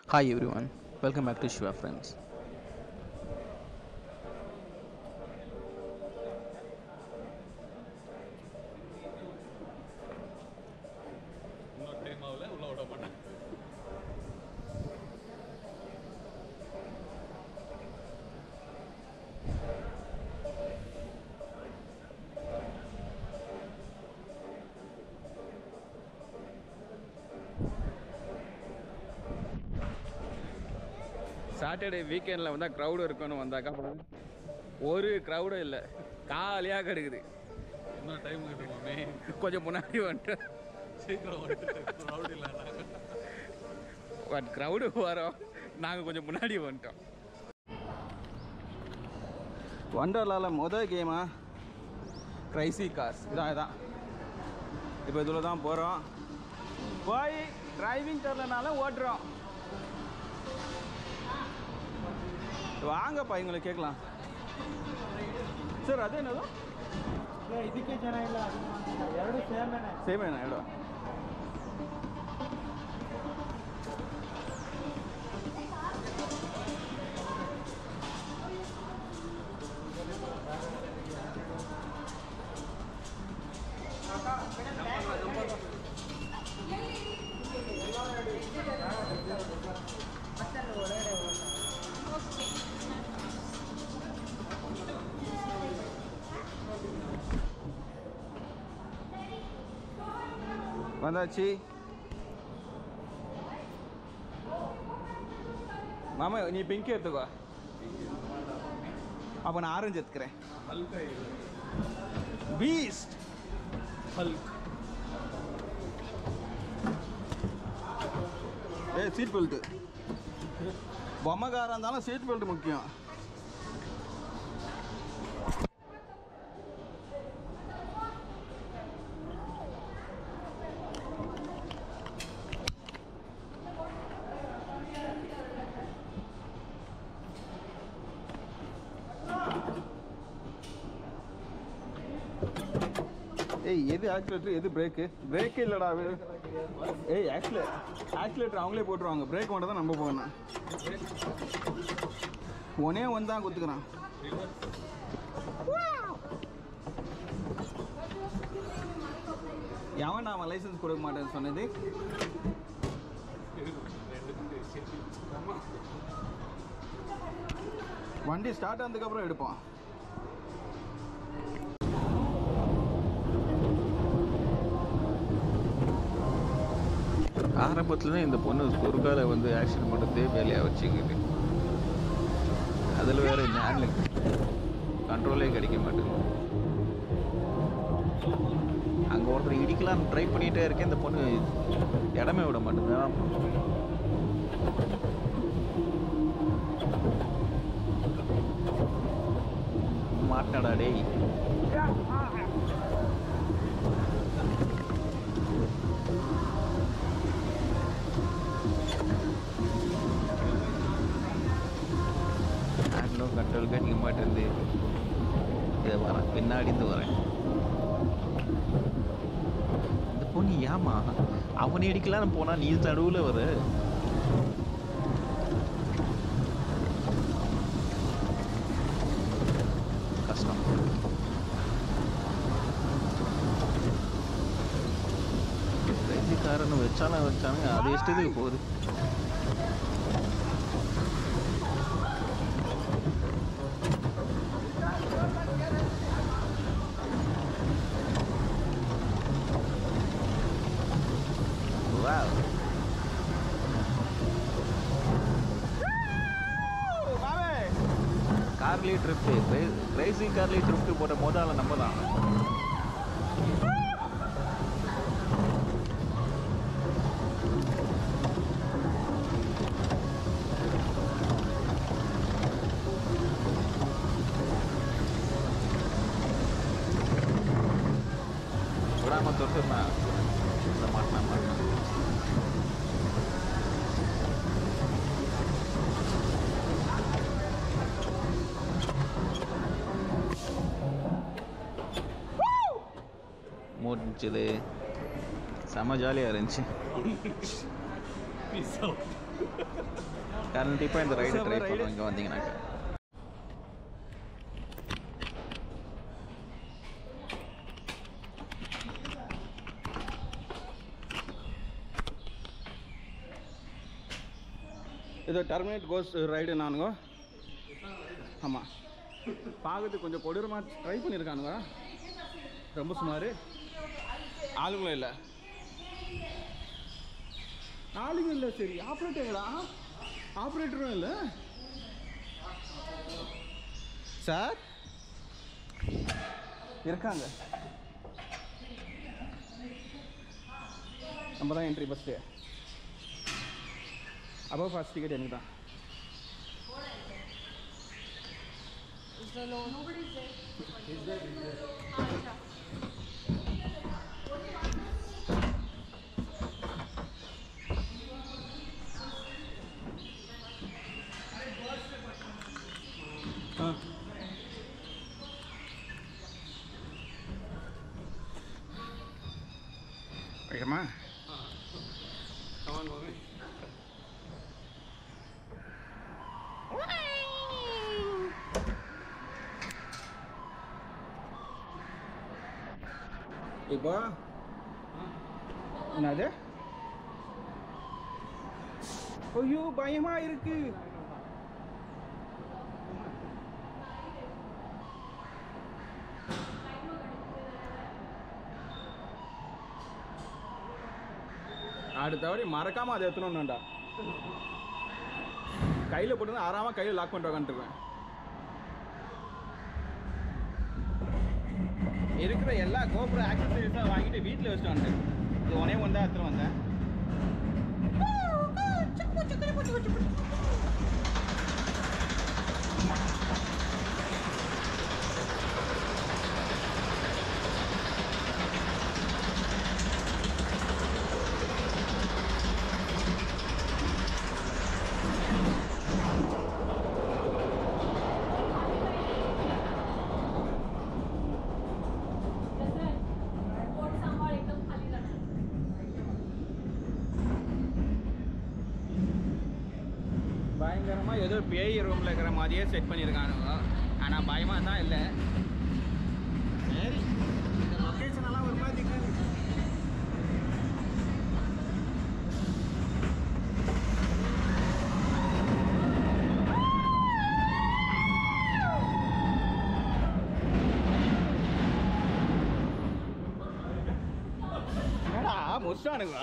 Hi everyone, welcome back to Shiva Friends. இன்னொரு time ஆகல உள்ள விட மாட்டேன் சாட்டர்டே வீக்கெண்டில் வந்தால் க்ரௌடு இருக்குன்னு வந்தாக்கா ஒரு க்ரௌடும் இல்லை காலியாக கிடக்குது இன்னொரு டைம் கிட்டுமாமே கொஞ்சம் முன்னாடி வந்துட்டு சீக்கிரம் வந்துட்டு க்ரௌட் இல்லை பட் க்ரௌடு வரோம் நாங்கள் கொஞ்சம் முன்னாடி வந்துட்டோம் வண்டர்லாவில் மொதல் கேமா க்ரைசி கார்ஸ் இதான் இதான் இப்போ இதில் தான் போகிறோம் போய் டிரைவிங் தெரிலனாலும் ஓட்டுறோம் வாங்கப்பா இவங்களை கேட்கலாம் ಸರ್ ಅದೇನದು ಇದಕ್ಕೆ ಜನ ಇಲ್ಲ ಎರಡು ಸೇಮೇನೆ ಸೇಮೇನಾ ಎರಡು வந்தாச்சு மாமா நீ பிங்க் எடுத்துக்கோ அப்போ நான் ஆரஞ்சு எடுத்துக்கிறேன் ஹல்கை பீஸ்ட் ஹல்க் ஏ சீட் பெல்ட்டு பொம்மைக்காரன் இருந்தாலும் சீட் பெல்ட் முக்கியம் ஏய் எது ஆக்சிலேட்டர் எது பிரேக்கு பிரேக்கே இல்லைடா அது ஏய் ஆக்சிலே ஆக்சிலேட்டர் அவங்களே போட்டுருவாங்க பிரேக் மட்டும் தான் நம்ம போகணும் ஒனே ஒன் தான் குத்துக்கிறான் எவன் அவன் லைசன்ஸ் கொடுக்க மாட்டேன்னு சொன்னது வண்டி ஸ்டார்ட் ஆனதுக்கப்புறம் எடுப்போம் ஆரம்பத்தில் தான் இந்த பொண்ணு குறுக்கால வந்து ஆக்சிடென்ட் பண்ணுறதே வேலையாக வச்சுக்கிட்டு அதில் வேறு ஞானில் கண்ட்ரோலே கிடைக்க மாட்டேங்குது அங்கே ஒருத்தர் இடிக்கலாம்னு ட்ரை பண்ணிகிட்டே இருக்கேன் இந்த பொண்ணு இடமே விட மாட்டேங்குது மாட்டடா டேய் நாங்களும் கண்ட்ரோல் கட்டிக்க மாட்டேருந்து இதை வரேன் பின்னாடி இருந்து வரேன் இந்த பொண்ணு ஏமா அவனை அடிக்கலான்னு போனா நீ தடுவில் வர கஷ்டம் காரன்னு வச்சாலும் வச்சானுங்க அது இஷ்டத்துக்கு போகுது Wow. கார்லி ட்ரிப்பு கிரேசி கார்லி ட்ரிப்பு போட்ட முதல்ல நம்ம தான் விடாம தொட்டுனா மாட்டினா மாட்டினா முடிஞ்சது செம ஜாலியாக இருந்துச்சு பீஸ் அவுட் கண்டிப்பாக இந்த ரைடு செம்ம ட்ரை ride. பண்ணுவோம் இங்கே வந்தீங்கன்னாக்கா இது டெர்மினேட் கோஸ் ரைடு நானுங்க ஆமாம் பார்க்கறதுக்கு கொஞ்சம் கொடூரமாக ட்ரை பண்ணியிருக்கானுங்க ரொம்ப சுமார் ஆளுங்களும் இல்லை ஆளுங்க இல்லை சரி ஆப்ரேட்டருங்களா ஆப்ரேட்டரும் இல்லை சார் இருக்காங்க நம்ம தான் என்ட்ரி ஃபஸ்ட்டு அப்போ ஃபர்ஸ்ட் டிக்கெட் எனக்கு தான் ஆ வைக்கமா இப்போ என்னது ஐயோ பயமா இருக்கு அடுத்த வாடி மறக்காம அதை எத்தணும்னுடா கையில் போட்டு ஆறாம கையில் லாக் பண்ணிட்டு உட்காந்துருவேன் இருக்கிற எல்லா கோபுர ஆக்சசரிஸும் வாங்கிட்டு வீட்டில் வச்சுட்டு வந்துட்டேன் இது ஒன்னே ஒன்று தான் எடுத்துட்டு வந்தேன் पोट सांभाळ एकदम खाली राहणार பயங்கரமாக ஏதோ பேய் ரூமில் இருக்கிற மாதிரியே செட் பண்ணியிருக்கானுங்க ஆனால் பயமாக தான் இல்லை சரி இந்த லொக்கேஷன் எல்லாம் ஒரு மாதிரி இருக்குது என்னடா முஸ்டானுங்க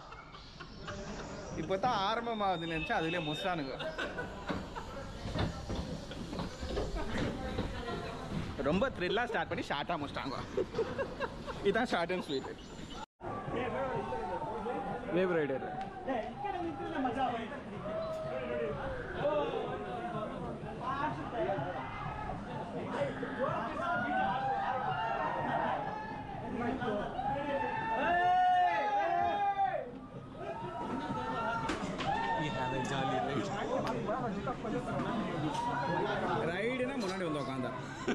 இப்போ தான் ஆரம்பமாகுதுன்னு நினச்சா அதுலேயே முஸ்டானுங்க ரொம்ப த்ரில்லாக ஸ்டார்ட் பண்ணி ஷார்ட்டாக முடிச்சிட்டாங்க இதான் short and sweet wave rider ఇక్కడ నించున్న మజా ரைடுனா முன்னாடி வந்து உட்காந்தா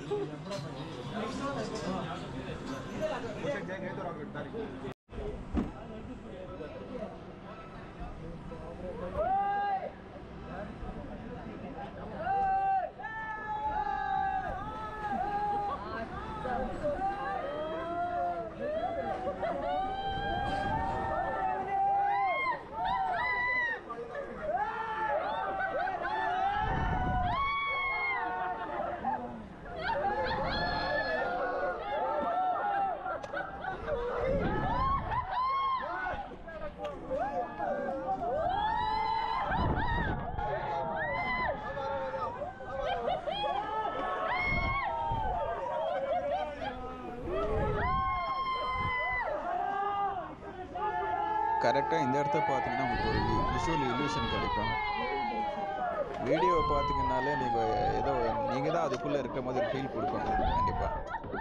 கரெக்டாக இந்த இடத்த பார்த்தீங்கன்னா உங்களுக்கு ஒரு விஷுவல் illusion கிடைக்கும் வீடியோவை பார்த்தீங்கன்னாலே நீங்கள் ஏதோ நீங்கள் தான் அதுக்குள்ளே இருக்கிற மாதிரி ஃபீல் கொடுக்கும் கண்டிப்பாக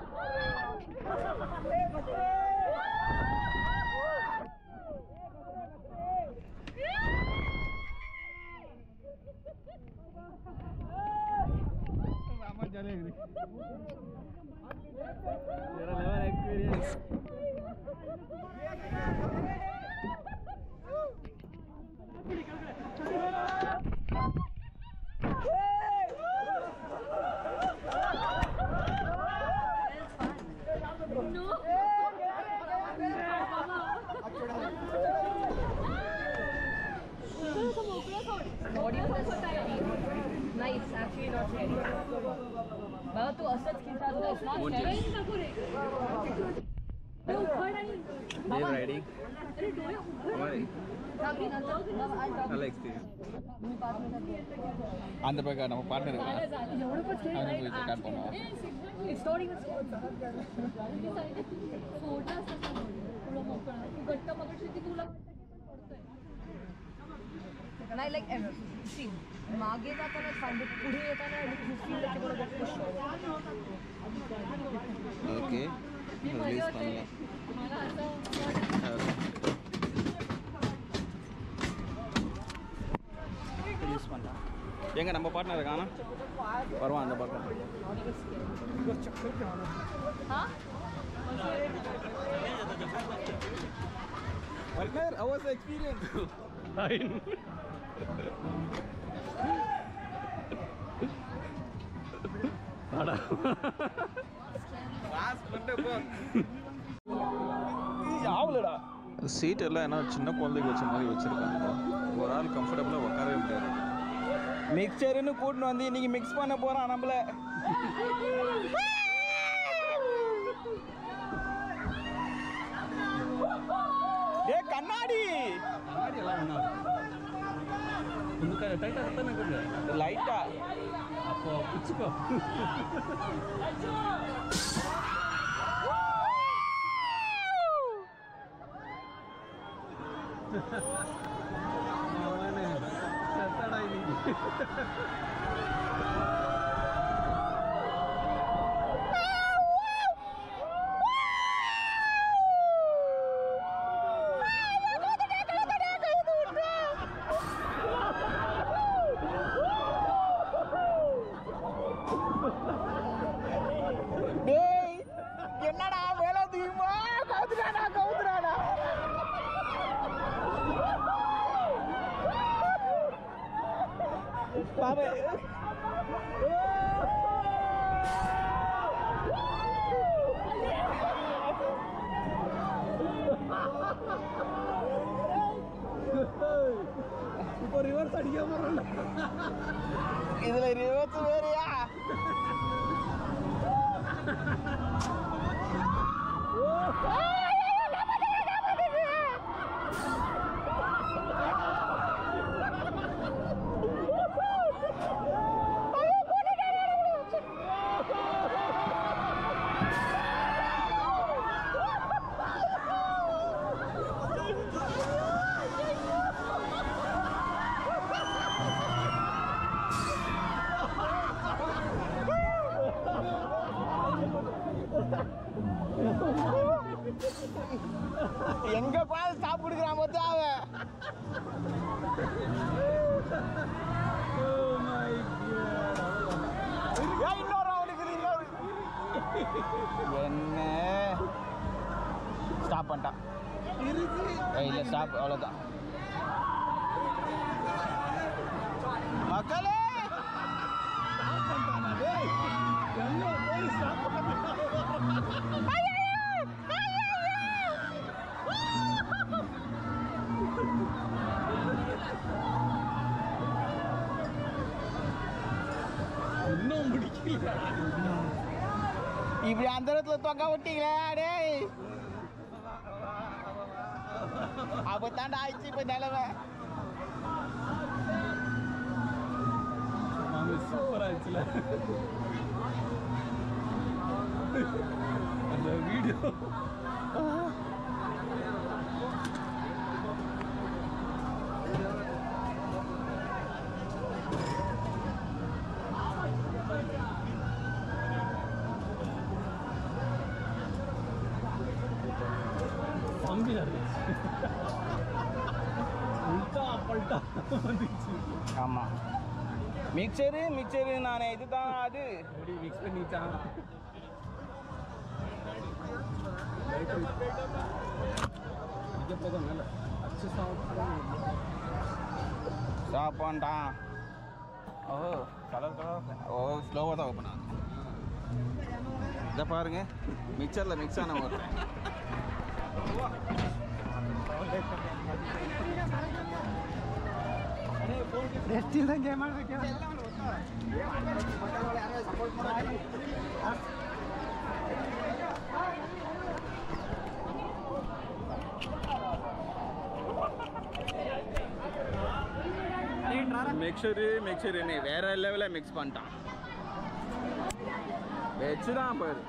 ஜாலியாக இருக்குது வேற level experience audio nice actually not scary. बाबा तू असंच खिसा तुला इट्स नॉट कोण scary. जेली? नको रे. अरे उघड आणि- बाबा, ரைடிங் अरे डोळे उघड. थांब, मी नंतर- बाबा, I'll talk. நல்ல எக்ஸ்பீரியன்ஸ் मी पाच मिनिटात அந்த பக்கம் நம்ம பார்ட்னர் झालं, இருக்கான் झालं. एवढं पण scary अरे, नाही. इथे काढ पण. It's not even scary. सोडलं असतं ना तुला मोकळं. तू घट्ट मगाशी ती तुला वाटतं की पण पडतोय. नाही लाईक सी मागे जाताना फाईन पुढे येताना फील त्याच्याबरोबर पुश ஓகே मी मध्ये ரிலீஸ் होते பண்ணல मला असं वाटलं, ரிலீஸ் பண்ணலாம் எங்க நம்ம பார்ட்னர் இருக்கானா வருவான் அந்த பக்கம் हा பார்ட்னர் ஹவ் எக்ஸ்பீரியன்ஸ் பாஸ் பண்ணிட்டு போ ஆவலடா சீட் எல்லாம் என்ன சின்ன குழந்தைக்கு வச்ச மாதிரி வச்சுருக்காங்க ஒரு ஆள் கம்ஃபர்டபுளாக உட்காரவே முடியாது மிக்சர்னு கூட்டின்னு வந்து இன்னைக்கு மிக்ஸ் பண்ண போறான் நம்மள ஏ கண்ணாடி டைட்டாக தானே இருக்குது லைட்டா அப்போ பிடிச்சிக்கோ அவனே செத்தடா இன்னைக்கு டேய் என்னடா வேலை தூயுமா கவுத்துறானா கவுத்துறானா பாபே இப்போ ரிவர்ஸ் அடிக்க போகிறோம் இதுல ரிவர்ஸ் வேறயா எங்க பால் ஸ்டாப் கொடுக்குறான் பார்த்தா அவன் ஏய், இன்னொரு அவனுக்கு இது இன்னொரு என்ன ஸ்டாப் பண்ணிட்டான் ஏய், இல்ல ஸ்டாப் அவ்வளோதான் மக்களே இன்னும் முடிக்கல இப்படி அந்த இடத்துல தொங்க விட்டீங்களே டேய் அப்ப தாண்டா ஆயிடுச்சு இப்ப நிலவை மாமி சூப்பர் ஆச்சுல அந்த வீடியோ செம்மையா இருந்துச்சு உல்டா பல்டா வந்துச்சு ஆமா மிக்சரு மிக்சரு நான் இதுதான் அது எப்படி மிக்ஸ் பண்ணிட்டான் இதை போதும் மேல அச்சு சாப்பிட்டு சாப்பான்டான் ஓ கலர் கலர் ஓ ஸ்லோவாக தான் ஓப்பன் ஆகுது இதை பாருங்க மிக்சரில் மிக்ஸ் ஆன ஒருத்தன் அண்ணே ஃபோன் ಎಷ್ಟು ಇಲ್ದಂಗೆ ಗೇಮ್ ಆಡ್ಬೇಕು மிக்சரு மிக்சருன்னு வேற லெவலில் மிக்ஸ் பண்ணிட்டான் வச்சு தான் பாரு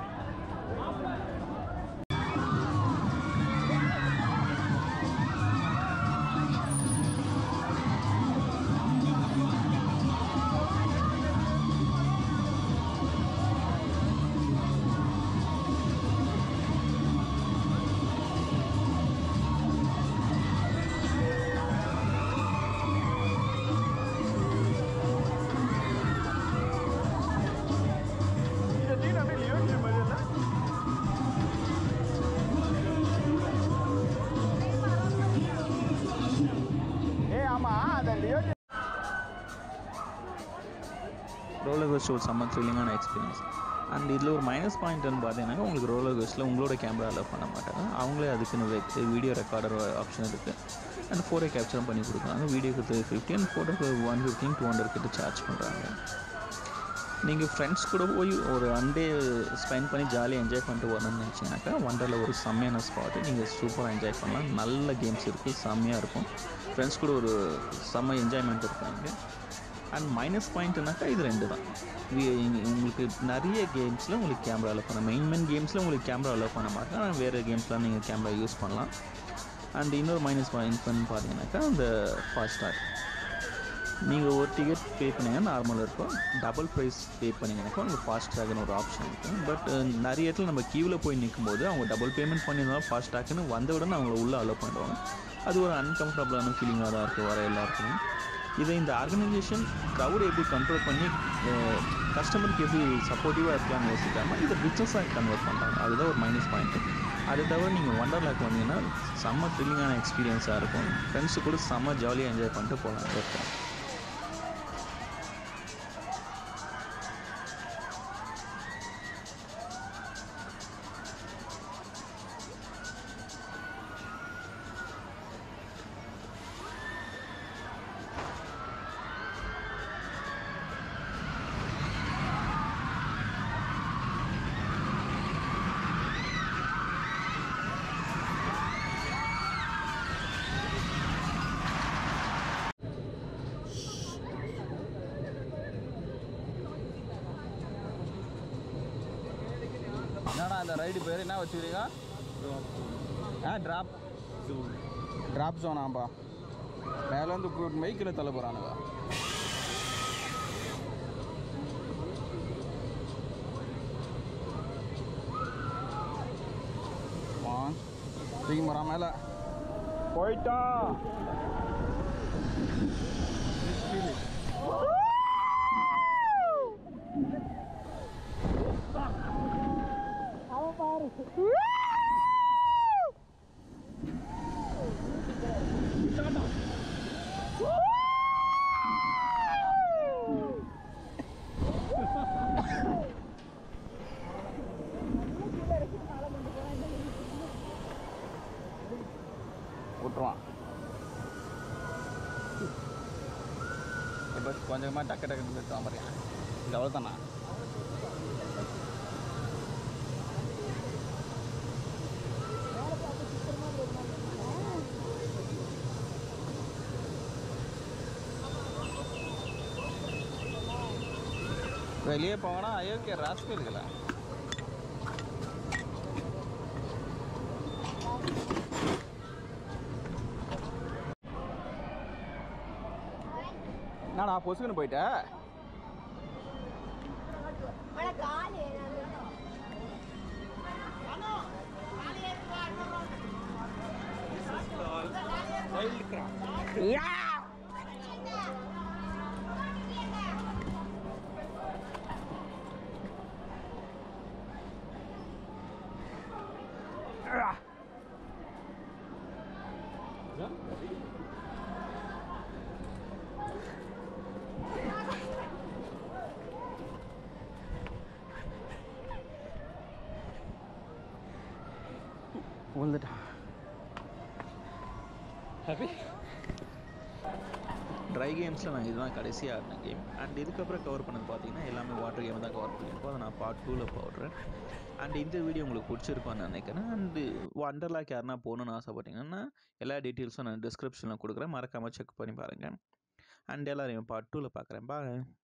ஏ ஆமா அந்த லியோ ரோலர் கோஸ்டர் ஒரு செம்ம த்ரில்லிங்கான எக்ஸ்பீரியன்ஸ் அண்ட் இதில் ஒரு மைனஸ் பாயிண்ட்னு பார்த்தீங்கன்னா உங்களுக்கு ரோலர் கோஸ்ட்டில் உங்களோட கேமரா அலோவ் பண்ண மாட்டாங்க அவங்களே அதுக்குன்னு வீடியோ ரெக்கார்டர் ஆப்ஷன் இருக்குது அண்ட் ஃபோட்டோ கேப்சரும் பண்ணி கொடுக்குறாங்க வீடியோக்கு த்ரீ ஃபிஃப்டி அண்ட் ஃபோட்டோக்கு ஒன் ஃபிஃப்டின் டூ ஹண்ட்ரட் கிட்ட சார்ஜ் பண்ணுறாங்க நீங்கள் ஃப்ரெண்ட்ஸ் கூட போய் ஒரு ஒன் டே ஸ்பெண்ட் பண்ணி ஜாலியாக என்ஜாய் பண்ணிட்டு வரணும்னு நினச்சிங்கனாக்கா ஒண்டரில் ஒரு செம்மையான ஸ்பாட்டு நீங்கள் சூப்பராக என்ஜாய் பண்ணலாம் நல்ல கேம்ஸ் இருக்குது செம்மையாக இருக்கும் ஃப்ரெண்ட்ஸ் கூட ஒரு செம்ம என்ஜாய்மெண்ட் இருப்பாங்க அண்ட் மைனஸ் பாயிண்ட்னாக்கா இது ரெண்டு தான் வி- இங்க- உங்களுக்கு நிறைய கேம்ஸில் உங்களுக்கு கேமரா அலோவ் பண்ண மெயின் மெயின் கேம்ஸில் உங்களுக்கு கேமரா அலோவ் பண்ண மாட்டேன் ஆனால் வேறு கேம்ஸ்லாம் நீங்கள் கேமரா யூஸ் பண்ணலாம் அண்ட் இன்னொரு மைனஸ் பாயிண்ட் பார்த்தீங்கன்னாக்கா அந்த ஃபாஸ்டாக் நீங்கள் ஒரு டிக்கெட் பே பண்ணீங்கன்னா நார்மலாக இருக்கும் டபுள் ப்ரைஸ் பே பண்ணிங்கனாக்கா உங்களுக்கு ஃபாஸ்ட் ட்ராக்னு ஒரு ஆப்ஷன் இருக்கும் பட் நிறைய இடத்துல நம்ம queueல போய் நிற்கும்போது அவங்க டபுள் பேமெண்ட் பண்ணியிருந்தாலும் ஃபாஸ்ட் ட்ராக்னு வந்த உடனே அவங்கள உள்ளே அலோவ் பண்ணுவாங்க அது ஒரு அன்கம்ஃபர்டபுளான ஃபீலிங்காக தான் இருக்குது வர எல்லாருக்கும் இதை இந்த ஆர்கனைசேஷன் க்ரௌட் எப்படி கண்ட்ரோல் பண்ணி கஸ்டமருக்கு எப்படி சப்போர்ட்டிவாக இருக்கலாம்னு யோசிக்காமல் இதை பிஸ்னஸாக கன்வெர்ட் பண்ணுறாங்க அதுதான் ஒரு மைனஸ் பாயிண்ட்டு அதை தவிர நீங்கள் ஒண்டர்லாக் வந்தீங்கன்னா செம்ம த்ரில்லிங்கான எக்ஸ்பீரியன்ஸாக இருக்கும் ஃப்ரெண்ட்ஸு கூட செம்ம ஜாலியாக என்ஜாய் பண்ணிட்டு போகலாம் இருக்கும் என்னடா அந்த ரைடு பேர் என்ன வச்சுக்கிறீங்க ஆ ட்ராப் ட்ராப் ஜோனாம்பா மேலேருந்து மைக்கில் தள்ள போகிறானுங்க தூக்கி போகிறான் மேலே போயிட்டான் விட்டுருவான் இப்போ கொஞ்சம் கொஞ்சமாக டக்கு டக்குன்னு விட்டுவான் பாருங்க இங்கே அவ்வளோதானா வெளியே போனா அயோக்கிய ராஸ்கல்களா என்னடா பொசுக்குன்னு போயிட்ட விழுந்துட்டான் ட்ரை கேம்ஸில் நான் இதுதான் கடைசியாக ஆடின கேம் அண்ட் இதுக்கப்புறம் கவர் பண்ணது பார்த்தீங்கன்னா எல்லாமே வாட்டர் கேம் தான் கவர் பண்ணியிருக்கோம் அதை நான் பார்ட் டூவில் போடுறேன் அண்ட் இந்த வீடியோ உங்களுக்கு பிடிச்சிருப்பான்னு நினைக்கிறேன் அண்டு வண்டர்லாக் யாருன்னா போகணுன்னு ஆசைப்பட்டீங்கன்னா எல்லா டீட்டெயில்ஸும் நான் டிஸ்கிரிப்ஷனில் கொடுக்குறேன் மறக்காமல் செக் பண்ணி பாருங்கள் அண்ட் எல்லாரையும் பார்ட் டூவில் பார்க்குறேன் பாய்